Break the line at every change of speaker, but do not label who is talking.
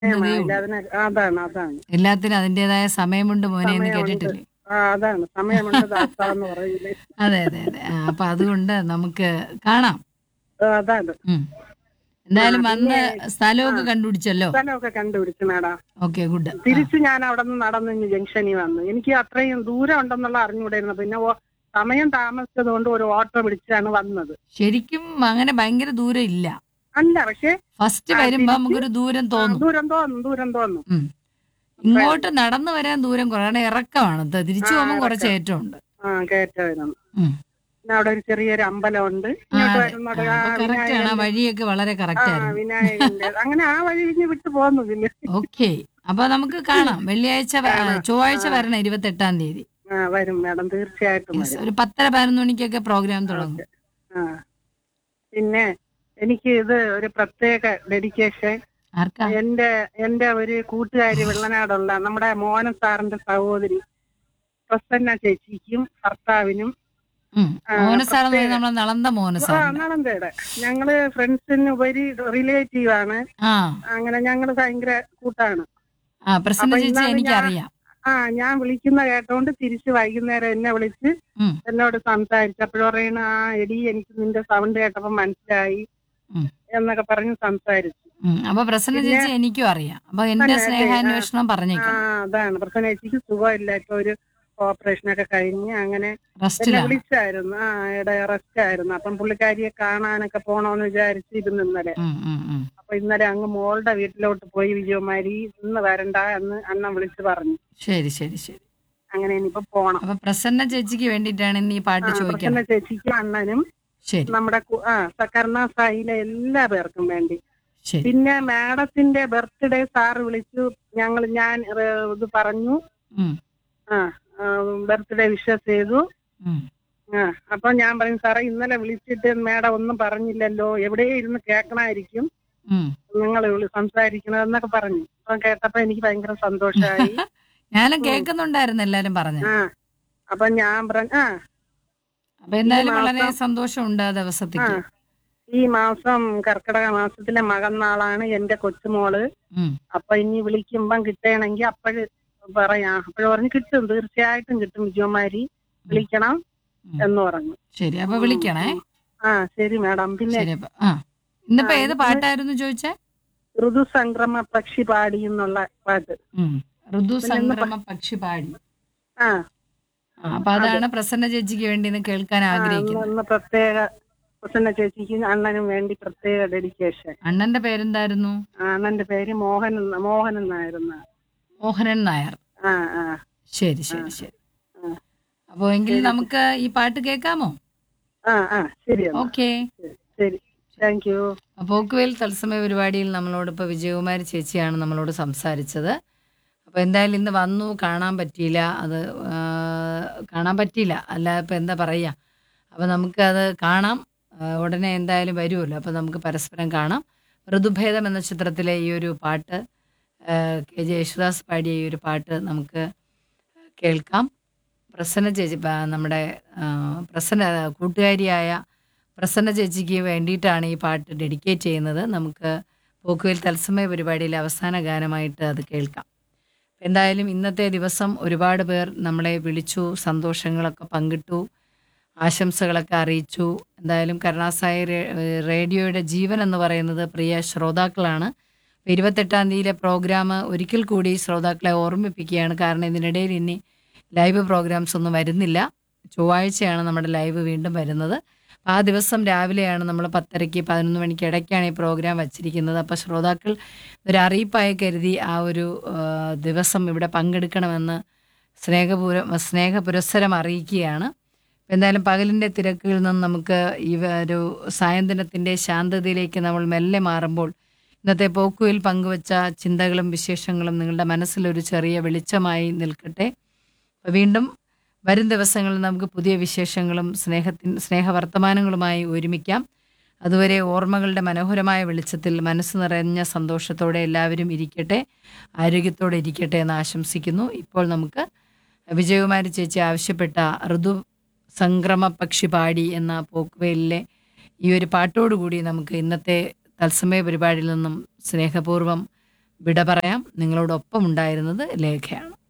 സമയമായില്ല അതിന് അതാണ് അതാണ്
എല്ലാത്തിനും അതിൻ്റെതായ സമയമുണ്ട് മോനെ എന്ന്
സമയമുണ്ട്.
കേട്ടിട്ടില്ലേ
ആ അതാണ് സമയമുണ്ട് ദാസാന്ന് പറയില്ലേ
അതെ അതെ അതെ ആ, അപ്പൊ അതുകൊണ്ട് നമുക്ക് കാണാം
ആ, അതാണ്
ഉം. എന്തായാലും
ആ,
വന്ന്
പിന്നെ-
സ്ഥലമൊക്കെ കണ്ടുപിടിച്ചല്ലോ
സ്ഥലമൊക്കെ കണ്ടുപിടിച്ചു മേടാ
ഓക്കെ ഗുഡ്
തിരിച്ച് ഞാൻ അവിടെ നിന്ന് നടന്ന് ഇങ്ങ് ജംഗ്ഷനിൽ വന്നു എനിക്ക് അത്രയും ദൂരം ഉണ്ടെന്നുള്ള അറിഞ്ഞുകൂടായിരുന്നു പിന്നെ ഓ- സമയം താമസിച്ചത് കൊണ്ട് ഒരു ഓട്ടോ പിടിച്ചാണ് വന്നത്
ശരിക്കും അങ്ങനെ ഭയങ്കര ദൂരം ഇല്ല
അല്ല പക്ഷേ
ഫസ്റ്റ്
ആ,
വരുമ്പോ
തിരിച്ച്
നമുക്കൊരു ദൂരം
ആ,
തോന്നും
ദൂരം തോന്നും ദൂരം തോന്നും
ഉം. ഇങ്ങോട്ട് നടന്നു വരാൻ ദൂരം കുറേ കാരണം ഇറക്കമാണ് ത- തിരിച്ചു
ആ,
പോകുമ്പോൾ കുറച്ച്
ഇറക്കം.
ഏറ്റമുണ്ട്
ആ കയറ്റമായിരുന്നു
ഉം.
പിന്നെ അവിടെ ഒരു ചെറിയൊരു അമ്പലമുണ്ട്
ആ,
ഇങ്ങോട്ട്
അതെ.
വരുന്നത്
ആ,
ആ
അപ്പൊ correct ആണ് ആ
വിനായകന്റെ-
വഴിയൊക്കെ വളരെ
ആ
കറക്റ്റ് ആയിരുന്നു
വിനായകന്റെ അങ്ങനെ ആ വഴി ഇഞ്ഞ് വിട്ടു പോന്നു പിന്നെ
ഓക്കെ അപ്പൊ നമുക്ക് കാണാം വെള്ളിയാഴ്ച വ-
കാണാം.
ചൊവ്വാഴ്ച
ആ.
വരണം ഇരുപത്തെട്ടാം തീയതി
ആ വരും മാഡം തീർച്ചയായിട്ടും
Yes,
വരും
ഒരു പത്തര പതിനൊന്ന് മണിക്കൊക്കെ പ്രോഗ്രാം തുടങ്ങും
ആ പിന്നെ എനിക്ക് ഇത് ഒരു പ്രത്യേക ഡെഡിക്കേഷൻ
ആർക്കാ
എന്റെ എന്റെ ഒരു കൂട്ടുകാരി വെള്ളനാടുള്ള നമ്മുടെ മോഹൻ സാറിന്റെ സഹോദരി പ്രസന്ന ചേച്ചിക്കും ഭർത്താവിനും
ഉം.
ആ,
മോഹന സാർ എന്ന്
പ്രത്യേക-
പറയുന്നത് നമ്മളെ നളന്ത മോഹന
ആ,
സാർ
നളന്തയുടെ ഞങ്ങള് ഫ്രണ്ട്സിന് ഉപരി റിലേറ്റീവ് ആണ്
ആ
അങ്ങനെ ഞങ്ങള് ഭയങ്കര കൂട്ടാണ്
ആ പ്രസന്ന
അപ്പൊ
ചേച്ചി
ഇന്നാണ്
എനിക്കറിയാം
ആ ഞാൻ വിളിക്കുന്ന കേട്ടോണ്ട് തിരിച്ച് വൈകുന്നേരം എന്നെ വിളിച്ച്
ഉം.
എന്നോട് സംസാരിച്ചപ്പോഴും പറയണ ആ എടി എനിക്ക് നിന്റെ സൗണ്ട് കേട്ടപ്പോ മനസ്സിലായി
ഉം.
എന്നൊക്കെ പറഞ്ഞ് സംസാരിച്ചു
ഉം. അപ്പൊ പ്രസന്ന
പിന്നെ-
ചേച്ചി എനിക്കും അറിയാം അപ്പൊ എന്റെ
തന്നെ, അതെ,
സ്നേഹാന്വേഷണം
ആ
പറഞ്ഞേക്കാം
അതാണ് പ്രസന്ന ചേച്ചിക്ക് സുഖമില്ല ഇപ്പൊ ഒരു ഓപ്പറേഷൻ ഒക്കെ കഴിഞ്ഞ് അങ്ങനെ എന്നെ
റെസ്റ്റിലാണ്
വിളിച്ചായിരുന്നു ആ ഇട റെസ്റ്റ് ആയിരുന്നു അപ്പം പുള്ളിക്കാരിയെ കാണാനൊക്കെ പോണോന്ന് വിചാരിച്ചിരുന്നു ഇന്നലെ
ഉം, ഉം, ഉം.
അപ്പൊ ഇന്നലെ അങ്ങ് മോളുടെ വീട്ടിലോട്ട് പോയി വിജയകുമാരി ഇന്ന് വരണ്ട എന്ന് അണ്ണൻ വിളിച്ചു പറഞ്ഞു
ശരി ശരി ശരി
അങ്ങനെ ഇനിയിപ്പോ പോണം
അപ്പൊ പ്രസന്ന ചേച്ചിക്ക് വേണ്ടിയിട്ടാണ് ഇന്ന് ഈ പാട്ട്
ആ,
ചോദിക്കണം
പ്രസന്ന ചേച്ചിക്കും അണ്ണനും
ശരി
നമ്മുടെ കു- ആ സക്കർണ സായിലെ എല്ലാ പേർക്കും വേണ്ടി
ശരി
പിന്നെ മാഡത്തിന്റെ ബർത്ത്ഡേ സാറ് വിളിച്ചു ഞങ്ങൾ ഞാൻ ഏ, ഇത് പറഞ്ഞു
ഉം,
ആ ബർത്ത്ഡേ വിഷസ് ചെയ്തു
ഉം.
ആ അപ്പൊ ഞാൻ പറയും സാറേ ഇന്നലെ വിളിച്ചിട്ട് മാഡം ഒന്നും പറഞ്ഞില്ലല്ലോ എവിടെ ഇരുന്ന് കേൾക്കണമായിരിക്കും
ഉം.
നിങ്ങൾ സംസാരിക്കണതെന്നൊക്കെ പറഞ്ഞു അപ്പൊ കേട്ടപ്പോ എനിക്ക് ഭയങ്കര സന്തോഷമായി
ഞാനും കേൾക്കുന്നുണ്ടായിരുന്നു എല്ലാരും പറഞ്ഞു
ആ അപ്പൊ ഞാൻ പറഞ്ഞു ആ
അപ്പൊ എന്തായാലും
ഈ മാസം-
വളരെ സന്തോഷമുണ്ട് ആ
ആ
ദിവസത്തേക്ക്
ഈ മാസം കർക്കിടക മാസത്തിലെ മകന്നാളാണ് എന്റെ കൊച്ചുമോള്
ഉം.
അപ്പൊ ഇനി വിളിക്കുമ്പം കിട്ടണമെങ്കിൽ അപ്പോഴ് പറയാം അപ്പോഴ് പറഞ്ഞു കിട്ടും തീർച്ചയായിട്ടും കിട്ടും വിജയകുമാരി വിളിക്കണം
ഉം.
എന്ന് പറഞ്ഞു
ശരി അപ്പൊ വിളിക്കണേ
ആ ശരി മാഡം പിന്നെ
ശരി അപ്പൊ ആ ഇന്നിപ്പോ
ആ,
ഏത്
ഇന്ന്
പാട്ടായിരുന്നു ചോദിച്ചേ
ഋതുസംക്രമ പക്ഷി പാടി എന്നുള്ള പാട്ട്
ഉം. ഋതു
പിന്നെ ഇന്ന്
സംക്രമ പക്ഷി പാടി
ആ
ആ, അപ്പൊ അതാണ് പ്രസന്ന ചേച്ചിക്ക് വേണ്ടി ഇന്ന് കേൾക്കാൻ
ആ,
ആഗ്രഹിക്കുന്നത്
ഇന്ന് പ്രത്യേക പ്രസന്ന ചേച്ചിക്ക് അണ്ണനും വേണ്ടി പ്രത്യേക ഡെഡിക്കേഷൻ
അണ്ണന്റെ പേരെന്തായിരുന്നു
അണ്ണന്റെ പേര് മോഹൻ എന്ന്- മോഹൻ എന്നായിരുന്നു
മോഹനൻ നായർ
ആ ആ
ശരി ശരി ശരി
ആ.
അപ്പൊ എങ്കിൽ നമുക്ക് ഈ പാട്ട് കേൾക്കാമോ
ആ ആ ശരി എന്നാ.
ഓക്കെ
ശരി താങ്ക് യു
പോക്കുവേൽ തത്സമയ പരിപാടിയിൽ നമ്മളോട് ഇപ്പോൾ വിജയകുമാരി ചേച്ചിയാണ് നമ്മളോട് സംസാരിച്ചത് അപ്പോൾ എന്തായാലും ഇന്ന് വന്നു കാണാൻ പറ്റിയില്ല അത് ആ, കാണാൻ പറ്റിയില്ല അല്ല ഇപ്പം എന്താ പറയുക അപ്പോൾ നമുക്കത് കാണാം ആ, ഉടനെ എന്തായാലും വരുമല്ലോ അപ്പോൾ നമുക്ക് പരസ്പരം കാണാം ഋതുഭേദം എന്ന ചിത്രത്തിലെ ഈ ഒരു പാട്ട് ആ, കെ ജെ യേശുദാസ് പാടിയ ഈ ഒരു പാട്ട് നമുക്ക് കേൾക്കാം പ്രസന്ന ചേച്ചി പ- നമ്മുടെ ആ, പ്രസന്ന കൂട്ടുകാരിയായ പ്രസന്ന ചേച്ചിക്ക് വേണ്ടിയിട്ടാണ് ഈ പാട്ട് ഡെഡിക്കേറ്റ് ചെയ്യുന്നത് നമുക്ക് പോക്കുവേൽ തത്സമയ പരിപാടിയിലെ അവസാന ഗാനമായിട്ട് അത് കേൾക്കാം എന്തായാലും ഇന്നത്തെ ദിവസം ഒരുപാട് പേർ നമ്മളെ വിളിച്ചു സന്തോഷങ്ങളൊക്കെ പങ്കിട്ടു ആശംസകളൊക്കെ അറിയിച്ചു എന്തായാലും കരുണാസായി റേ- റേഡിയോയുടെ ജീവൻ എന്ന് പറയുന്നത് പ്രിയ ശ്രോതാക്കളാണ് ഇരുപത്തെട്ടാം തീയതിയിലെ പ്രോഗ്രാം ഒരിക്കൽ കൂടി ശ്രോതാക്കളെ ഓർമ്മിപ്പിക്കുകയാണ് കാരണം ഇതിനിടയിൽ ഇനി ലൈവ് പ്രോഗ്രാംസ് ഒന്നും വരുന്നില്ല ചൊവ്വാഴ്ചയാണ് നമ്മുടെ ലൈവ് വീണ്ടും വരുന്നത് ആ ദിവസം രാവിലെയാണ് നമ്മൾ പത്തരയ്ക്ക് പതിനൊന്ന് മണിക്ക് ഇടയ്ക്കാണ് ഈ പ്രോഗ്രാം വച്ചിരിക്കുന്നത് അപ്പോൾ ശ്രോതാക്കൾ ഒരു അറിയിപ്പായി കരുതി ആ ഒരു ആ, ദിവസം ഇവിടെ പങ്കെടുക്കണമെന്ന് സ്നേഹപൂരം സ്നേഹ പുരസ്സരം അറിയിക്കുകയാണ് എന്തായാലും പകലിൻ്റെ തിരക്കുകളിൽ നിന്ന് നമുക്ക് ഈ ഒരു സായന്തനത്തിൻ്റെ ശാന്തതയിലേക്ക് നമ്മൾ മെല്ലെ മാറുമ്പോൾ ഇന്നത്തെ പോക്കുവിൽ പങ്കുവച്ച ചിന്തകളും വിശേഷങ്ങളും നിങ്ങളുടെ മനസ്സിലൊരു ചെറിയ വെളിച്ചമായി നിൽക്കട്ടെ അപ്പോൾ വീണ്ടും വരും ദിവസങ്ങളിൽ നമുക്ക് പുതിയ വിശേഷങ്ങളും സ്നേഹത്തിൻ സ്നേഹവർത്തമാനങ്ങളുമായി ഒരുമിക്കാം അതുവരെ ഓർമ്മകളുടെ മനോഹരമായ വെളിച്ചത്തിൽ മനസ്സ് നിറഞ്ഞ സന്തോഷത്തോടെ എല്ലാവരും ഇരിക്കട്ടെ ആരോഗ്യത്തോടെ ഇരിക്കട്ടെ എന്ന് ആശംസിക്കുന്നു ഇപ്പോൾ നമുക്ക് വിജയകുമാരി ചേച്ചി ആവശ്യപ്പെട്ട ഋതു സംക്രമ പക്ഷി പാടി എന്ന പോക്കുവെയിലെ ഈ ഒരു പാട്ടോടുകൂടി നമുക്ക് ഇന്നത്തെ തത്സമയ പരിപാടിയിൽ നിന്നും സ്നേഹപൂർവ്വം വിട പറയാം നിങ്ങളോടൊപ്പം ഉണ്ടായിരുന്നത് ലേഖയാണ്